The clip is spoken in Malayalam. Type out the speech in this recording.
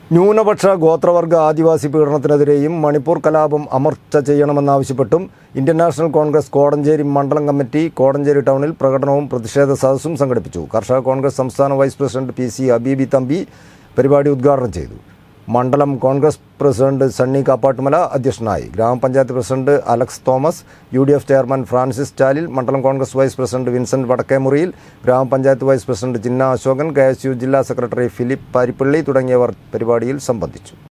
ന്യൂനപക്ഷ ഗോത്രവർഗ ആദിവാസി പീഡനത്തിനെതിരെയും മണിപ്പൂർ കലാപം അമർച്ച ചെയ്യണമെന്നാവശ്യപ്പെട്ടും ഇന്ത്യൻ നാഷണൽ കോൺഗ്രസ് കോടഞ്ചേരി മണ്ഡലം കമ്മിറ്റി കോടഞ്ചേരി ടൗണിൽ പ്രകടനവും പ്രതിഷേധ സദസ്സും സംഘടിപ്പിച്ചു കർഷക കോൺഗ്രസ് സംസ്ഥാന vice president P C Abeebi Thampi പരിപാടി ഉദ്ഘാടനം ചെയ്തു മണ്ഡലം കോൺഗ്രസ് പ്രസിഡന്റ് സണ്ണി കാപ്പാട്ടുമല അധ്യക്ഷനായി ഗ്രാമപഞ്ചായത്ത് president Alex Thomas U D F chairman Francis Chalil മണ്ഡലം Congress vice president Vincent Vadakkemuriyil ഗ്രാമപഞ്ചായത്ത് vice president Jinna Ashokan K S U ജില്ലാ സെക്രട്ടറി ഫിലിപ്പ് പാരിപ്പള്ളി തുടങ്ങിയവർ പരിപാടിയിൽ സംബന്ധിച്ചു